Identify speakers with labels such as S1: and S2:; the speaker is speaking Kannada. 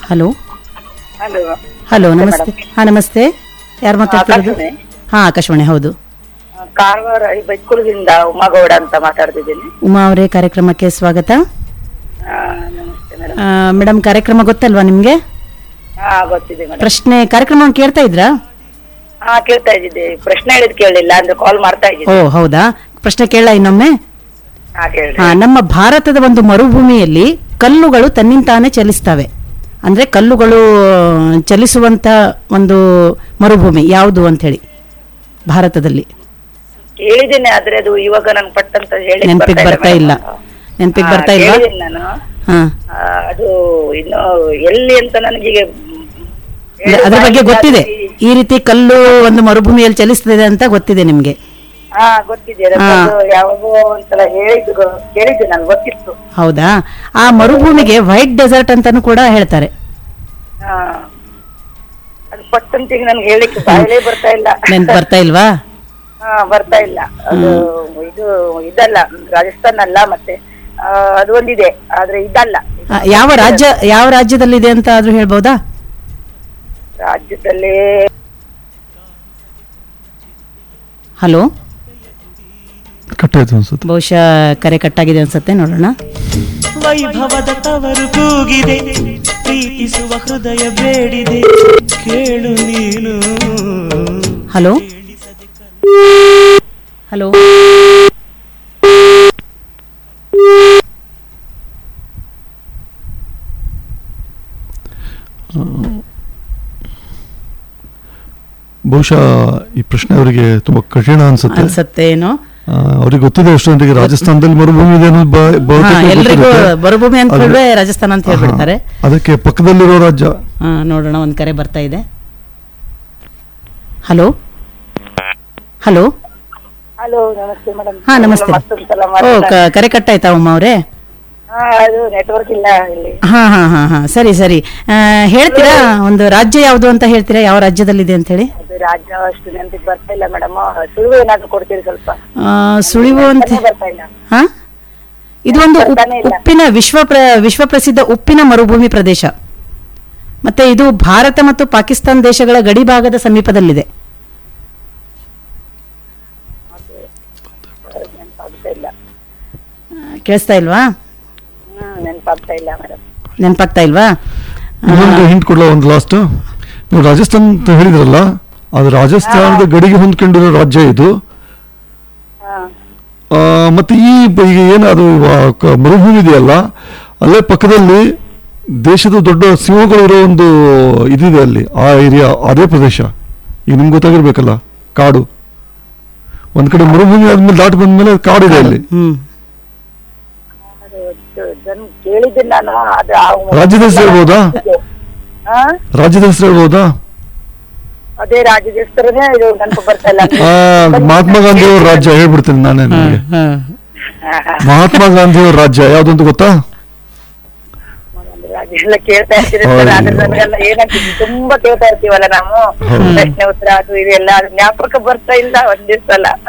S1: ಹಲೋ
S2: ಹಲೋ
S1: ಹಲೋ ನಮಸ್ತೆ ಹಾ ನಮಸ್ತೆ ಯಾರು ಮಾತಾಡ್ತಿರೋದು
S2: ಆಕಾಶವಾಣಿ.
S1: ಹಾ ಆಕಾಶವಾಣಿ ಹೌದು
S2: ಕಾರವಾರ ಈ ಬೈಕುಳದಿಂದ ಉಮಾಗೌಡ ಅಂತ ಮಾತಾಡ್ತಿದ್ದೀನಿ
S1: ಉಮಾ ಅವರೇ ಕಾರ್ಯಕ್ರಮಕ್ಕೆ ಸ್ವಾಗತ
S2: ಆ, ನಮಸ್ತೆ ಮೇಡಮ್
S1: ಮೇಡಮ್ ಕಾರ್ಯಕ್ರಮ ಗೊತ್ತಲ್ವಾ ನಿಮ್ಗೆ
S2: ಹಾ ಗೊತ್ತಿದೆ ಮೇಡಮ್
S1: ಪ್ರಶ್ನೆ ಕಾರ್ಯಕ್ರಮ ಕೇಳ್ತಾ ಇದ್ರಾ
S2: ಹಾ ಕೇಳ್ತಾ ಇದ್ದಿದ್ದೆ ಪ್ರಶ್ನೆ ಹೇಳಿದ್ ಕೇಳಿಲ್ಲ ಅಂದ್ರೆ ಕಾಲ್ ಮಾಡ್ತಾ
S1: ಓ
S2: ಇದ್ದಿದ್ದೆ
S1: ಹೌದಾ ಪ್ರಶ್ನೆ ಕೇಳ ಇನ್ನೊಮ್ಮೆ
S2: ಹಾ ಕೇಳ್ರಿ
S1: ಹಾ ನಮ್ಮ ಭಾರತದ ಒಂದು ಮರುಭೂಮಿಯಲ್ಲಿ ಕಲ್ಲುಗಳು ತನ್ನಿಂತಾನೇ ಚಲಿಸ್ತವೆ ಅಂದ್ರೆ ಕಲ್ಲುಗಳು ಚಲಿಸುವಂತ ಒಂದು ಮರುಭೂಮಿ ಯಾವುದು ಅಂತ ಹೇಳಿ ಭಾರತದಲ್ಲಿ
S2: ಕೇಳಿದ್ದೇನೆ ಆದ್ರೆ ಅದು ಇವಾಗ ನನ್ ಪಟ್ಟಂತ ಹೇಳಿ
S1: ನೆನ್ಪಿಗ್ ಬರ್ತಾ ಇಲ್ಲ ನೆನ್ಪಿಗ್ ಬರ್ತಾ ಇಲ್ವಾ
S2: ನಾನು
S1: ಹಾ
S2: ಆ, ಅದು ಇನ್ನು ಎಲ್ಲಿ ಅಂತ ನನಗೀಗ
S1: ಅಂದ್ರೆ ಅದ್ರ ಬಗ್ಗೆ ಗೊತ್ತಿದೆ ಈ ರೀತಿ ಕಲ್ಲು ಒಂದು ಮರುಭೂಮಿಯಲ್ಲಿ ಚಲಿಸ್ತದೆ ಅಂತ ಗೊತ್ತಿದೆ ನಿಮ್ಗೆ
S2: ಹಾ ಗೊತ್ತಿದೆ
S1: ಹಾ.
S2: ಅದು ಯಾವಾಗೋ ಒಂದ್ಸಲ ಹೇಳಿದ್ದು ಕೇಳಿದ್ದೆ ನನ್ಗೆ ಗೊತ್ತಿತ್ತು
S1: ಹೌದಾ ಆ ಮರುಭೂಮಿಗೆ ವೈಟ್ ಡೆಸರ್ಟ್ ಅಂತಾನು ಕೂಡ ಹೇಳ್ತಾರೆ
S2: ಹಾ ಅದು ಪಟ್ಟಂತ ಈಗ ನನ್ಗೆ ಹೇಳಿಕ್ಕೆ ಬಾಯಲೇ ಬರ್ತಾ ಇಲ್ಲ
S1: ನೆನ್ಪು ಬರ್ತಾ ಇಲ್ವಾ
S2: ಹಾ ಬರ್ತಾ ಇಲ್ಲ ಅದು ಇದು ಇದಲ್ಲ ರಾಜಸ್ಥಾನ್ ಅಲ್ಲ ಮತ್ತೆ ಆ, ಅದು ಒಂದಿದೆ ಆದ್ರೆ ಇದಲ್ಲ
S1: ಆ, ಯಾವ ರಾಜ್ಯ ಯಾವ ರಾಜ್ಯದಲ್ಲಿದೆ ಅಂತ ಆದ್ರೂ ಹೇಳ್ಬೋದಾ
S2: ರಾಜ್ಯದಲ್ಲಿ
S1: ಹಲೋ
S3: ಕಟ್ಟಾಯ್ತು ಅನ್ಸುತ್ತೆ
S1: ಬಹುಶಃ ಕರೆ ಕಟ್ಟಾಗಿದೆ ಅನ್ಸುತ್ತೆ ನೋಡೋಣ
S4: ವೈಭವದ ತವರು ಕೂಗಿದೆ ಪ್ರೀತಿಸುವ ಹೃದಯ ಬೇಡಿದೆ ಕೇಳು ನೀನು
S1: ಹಲೋ ಹಲೋ
S3: ಬಹುಶಃ ಈ ಪ್ರಶ್ನೆ ಅವರಿಗೆ ತುಂಬಾ ಕಠಿಣ ಅನ್ಸುತ್ತೆ
S1: ಅನ್ಸತ್ತೆ ಏನೋ
S3: ಆ, ಅವ್ರಿಗೆ ಗೊತ್ತಿದೆ ಅಷ್ಟು ಜನರಿಗೆ ರಾಜಸ್ಥಾನದಲ್ಲಿ ಮರುಭೂಮಿ ಇದೆ ಅನ್ನೋದು ಬ-
S1: ಹಾ
S3: ಬಹುತೇಕ
S1: ಎಲ್ರಿಗೂ
S3: ಗೊತ್ತಿರುತ್ತೆ.
S1: ಮರುಭೂಮಿ ಅಂತ
S3: ಆದ್ರೆ-
S1: ಹೇಳಿದ್ರೆ ರಾಜಸ್ಥಾನ ಅಂತ ಹೇಳ್ಬಿಡ್ತಾರೆ
S3: ಹಾ, ಅದಕ್ಕೆ ಪಕ್ಕದಲ್ಲಿರೋ ರಾಜ್ಯ
S1: ಹಾ ನೋಡೋಣ ಒಂದ್ ಕರೆ ಬರ್ತಾ ಇದೆ ಹಲೋ ಹಲೋ
S2: ಹಲೋ ನಮಸ್ತೆ ಮೇಡಮ್
S1: ಹಾ ನಮಸ್ತೆ
S2: ಮತ್ತೊಂದ್ಸಲ
S1: ಓ
S2: ಮಾತಾಡ
S1: ಕ- ಕರೆ ಕಟ್ಟಾಯ್ತಾ ಉಮ್ಮ ಅವರೇ
S2: ಹಾ ಅದು ನೆಟ್ವರ್ಕ್ ಇಲ್ಲ ಇಲ್ಲಿ
S1: ಹಾ ಹಾ ಹಾ ಹಾ ಸರಿ ಸರಿ ಆ, ಹೇಳ್ತೀರಾ ಒಂದು ರಾಜ್ಯ ಯಾವುದು ಅಂತ ಹೇಳ್ತೀರಾ ಯಾವ ರಾಜ್ಯದಲ್ಲಿದೆ ಅಂತ ಹೇಳಿ
S2: ಅದು ರಾಜ್ಯ ಅಷ್ಟು ನೆನಪಿಗೆ ಬರ್ತಾ ಇಲ್ಲ ಮೇಡಮ್ ಸುಳಿವು ಏನಾದ್ರು ಕೊಡ್ತೀರಿ ಸ್ವಲ್ಪ
S1: ಆ, ಸುಳಿವು ಅಂತ
S2: ನೆನಪೇ ಬರ್ತಾ ಇಲ್ಲ
S1: ಹಾ ಇದು ಒಂದು ಉಪ್-
S2: ಬರ್ತಾನೆ ಇಲ್ಲ.
S1: ಉಪ್ಪಿನ ವಿಶ್ವ ಪ್ರ ವಿಶ್ವ ಪ್ರಸಿದ್ಧ ಉಪ್ಪಿನ ಮರುಭೂಮಿ ಪ್ರದೇಶ ಮತ್ತೆ ಇದು ಭಾರತ ಮತ್ತು ಪಾಕಿಸ್ತಾನ ದೇಶಗಳ ಗಡಿ ಭಾಗದ ಸಮೀಪದಲ್ಲಿದೆ
S2: ನೆನಪಾಗ್ತಾ ಇಲ್ಲ
S1: ಆ, ಕೇಳಿಸ್ತಾ ಇಲ್ವಾ
S2: ಹ್ಮ್ ನೆನಪಾಗ್ತಾ ಇಲ್ಲ ಮೇಡಮ್
S1: ನೆನಪಾಗ್ತಾ ಇಲ್ವಾ ಆ,
S3: ಇನ್ನೊಂದು ಹಿಂಟ್ ಕೊಡಲ ಒಂದು ಲಾಸ್ಟ್ ನೀವು ರಾಜಸ್ಥಾನ್ ಅಂತ ಹೇಳಿದ್ರಲ್ಲ ಅದು ರಾಜಸ್ಥಾನದ ಗಡಿಗೆ ಹೊಂದ್ಕೊಂಡಿರೋ ರಾಜ್ಯ ಇದು
S2: ಹಾ
S3: ಆ, ಮತ್ತೆ ಈ ಬ- ಈಗ ಏನದು ಇವ- ಕ- ಮರುಭೂಮಿ ಇದೆಯಲ್ಲ ಅಲ್ಲೇ ಪಕ್ಕದಲ್ಲಿ ದೇಶದ ದೊಡ್ಡ ಸಿಂಹಗಳು ಇರೋ ಒಂದು ಇದಿದೆ ಅಲ್ಲಿ ಆ ಏರಿಯಾ ಅದೇ ಪ್ರದೇಶ ಈಗ ನಿಮ್ಗೆ ಗೊತ್ತಾಗಿರ್ಬೇಕಲ್ಲ ಕಾಡು ಒಂದ್ ಕಡೆ ಮರುಭೂಮಿ ಆದ್ಮೇಲೆ ದಾಟಿ ಬಂದ್ಮೇಲೆ ಕಾಡಿದೆ ಅಲ್ಲಿ
S1: ಹ್ಮ್
S2: ಅದು ಜನ ಕೇಳಿದ್ದೀನಿ ನಾನು ಅದು ಆ-
S3: ರಾಜ್ಯದ ಹೆಸರು ಹೇಳ್ಬೋದಾ
S2: ಹಾ
S3: ರಾಜ್ಯದ ಹೆಸರು ಹೇಳ್ಬೋದಾ
S2: ಅದೇ ರಾಜ್ಯದ ಹೆಸರೇ ಇದು ನೆನಪು ಬರ್ತಾ ಇಲ್ಲ
S3: ಆ, ಮಹಾತ್ಮ ಗಾಂಧಿ ಅವ್ರ ರಾಜ್ಯ ಹೇಳ್ಬಿಡ್ತೀನಿ ನಾನೇ
S1: ಹಾ,
S3: ನಿಮಗೆ
S1: ಹಾ.
S2: ಹಾ, ಹಾ.
S3: ಮಹಾತ್ಮ ಗಾಂಧಿ ಅವ್ರ ರಾಜ್ಯ ಯಾವ್ದು ಅಂತ ಗೊತ್ತಾ
S2: ಒಂದೊಂದು ರಾಜ್ಯ ಎಲ್ಲ ಕೇಳ್ತಾ ಇರ್ತೀರಿ ಸರ್
S3: ಹೌದು.
S2: ಆದ್ರೆ ನಮಗೆಲ್ಲ ಏನಂತೀವಿ ತುಂಬಾ ಕೇಳ್ತಾ ಇರ್ತೀವಲ್ಲ ನಾವು
S3: ಹೌದು.
S2: ಪ್ರಶ್ನೆ ಉತ್ತರ ಅದು ಇದೆಲ್ಲ ಅದು ಜ್ಞಾಪಕ ಬರ್ತಾ ಇಲ್ಲ ಒಂದೇ ಸಲ